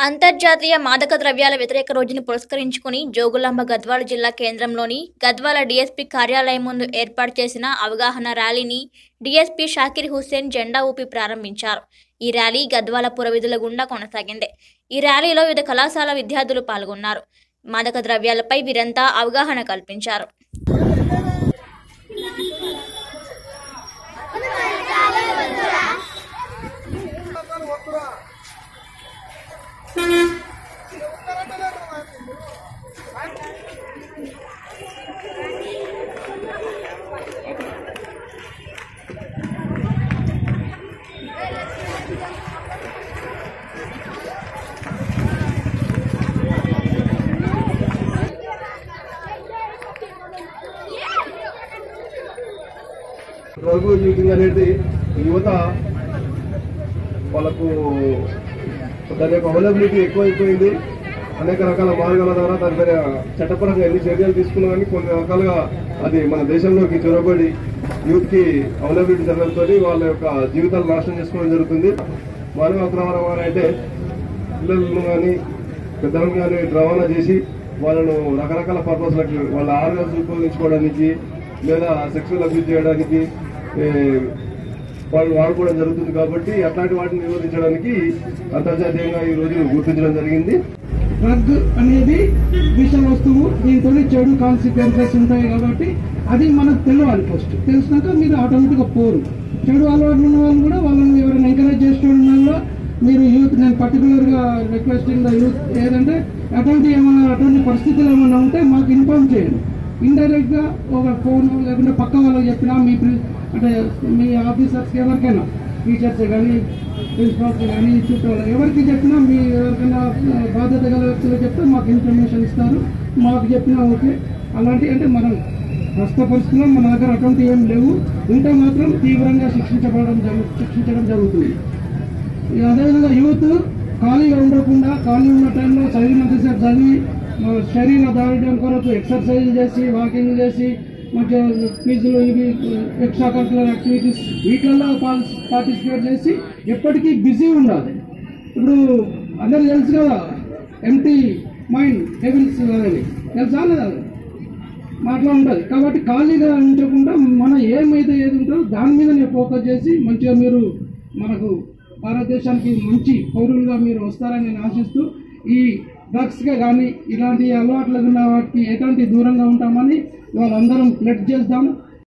అంతర్జాతీయ మాదక ద్రవ్యాల వ్యతిరేక రోజును పురస్కరించుకుని జోగులాంబ గద్వాల జిల్లా కేంద్రంలోని గద్వాల డీఎస్పీ కార్యాలయం ముందు ఏర్పాటు చేసిన అవగాహన ర్యాలీని డీఎస్పీ షాకిర్ హుస్సేన్ జెండా ఊపి ప్రారంభించారు ఈ ర్యాలీ గద్వాల పురవిధుల గుండా కొనసాగింది ఈ ర్యాలీలో వివిధ కళాశాల విద్యార్థులు పాల్గొన్నారు మాదక ద్రవ్యాలపై వీరంతా అవగాహన కల్పించారు డ్రగ్ యూజింగ్ అనేది యువత వాళ్ళకు దాని యొక్క అవైలబిలిటీ ఎక్కువైపోయింది అనేక రకాల మార్గాల ద్వారా దాని మీద చట్టపరంగా ఎన్ని చర్యలు తీసుకున్నా కానీ కొన్ని రకాలుగా అది మన దేశంలోకి చొరబడి యూత్ కి అవైలబిలిటీ జరగడంతో వాళ్ళ యొక్క జీవితాలు నాశనం చేసుకోవడం జరుగుతుంది మానవ అక్రమ అయితే పిల్లలను కానీ పెద్దలను కానీ రవాణా చేసి వాళ్ళను రకరకాల పర్పస్లకి వాళ్ళ ఆర్గన్స్ రూపొందించుకోవడానికి లేదా సెక్సువల్ అబ్యూజ్ చేయడానికి ఏ, వాళ్ళు వాడుకోవడం జరుగుతుంది కాబట్టి అట్లాంటి వాటిని నిరోధించడానికి అంతర్జాతీయంగా ఈ రోజు గుర్తించడం జరిగింది డ్రగ్ అనేది విష వస్తువు దీంతో చెడు కాన్సిక్వెన్సెస్ ఉంటాయి కాబట్టి అది మనకు తెలియాలి ఫస్ట్ తెలిసినాక మీరు ఆటోమేటిక్గా పోరు చెడు అలవాట్లు ఉన్న వాళ్ళు కూడా వాళ్ళని ఎవరైనా ఎంకరేజ్ చేస్తున్న మీరు యూత్ నేను పర్టికులర్ గా రిక్వెస్టింగ్ ద యూత్ ఏదంటే అటువంటి ఏమైనా అటువంటి పరిస్థితులు ఏమైనా ఉంటే మాకు ఇన్ఫార్మ్ చేయండి ఇండైరెక్ట్ గా ఒక ఫోన్ లేకుంటే పక్క వాళ్ళకి చెప్పినా మీ ప్రి- అంటే మీ ఆఫీసర్స్ ఎవరికైనా టీచర్స్ కానీ ప్రిన్సిపాల్స్ కానీ చుట్టూ ఎవరికి చెప్పినా మీ ఎవరికైనా ఆ, బాధ్యత గల వ్యక్తులు చెప్తే మాకు ఇన్ఫర్మేషన్ ఇస్తారు మాకు చెప్పినా ఓకే అలాంటి అంటే మనం ప్రస్తుత పరిస్థితుల్లో మన దగ్గర అటువంటి ఏం లేవు ఉంటే మాత్రం తీవ్రంగా శిక్షించబడడం జరుగు శిక్షించడం జరుగుతుంది ఇక అదేవిధంగా యూత్ ఖాళీగా ఉండకుండా ఖాళీ ఉన్న టైంలో చదివినంతసేపు చదివి మన శరీర దాడిడం కొరకు ఎక్సర్సైజ్ చేసి వాకింగ్ చేసి మంచిగా క్విజ్లు ఇవి ఎక్స్ట్రా కరికులర్ యాక్టివిటీస్ వీటిల్లో పార్టిసిపేట్ చేసి ఎప్పటికీ బిజీ ఉండాలి ఇప్పుడు అందరికి తెలుసు కదా ఎంటీ మైండ్ డెవిల్స్ అని తెలుసా లేదా అట్లా ఉంటుంది కాబట్టి ఖాళీగా ఉంచకుండా మన ఏమైతే ఏది ఉంటుందో దాని మీదనే ఫోకస్ చేసి మంచిగా మీరు మనకు భారతదేశానికి మంచి పౌరులుగా మీరు వస్తారని నేను ఆశిస్తూ ఈ డ్రగ్స్గా కానీ ఇలాంటి అలవాట్లకు ఉన్న వాటికి ఎటువంటి దూరంగా ఉంటామని వాళ్ళందరం ప్లెట్ చేద్దాం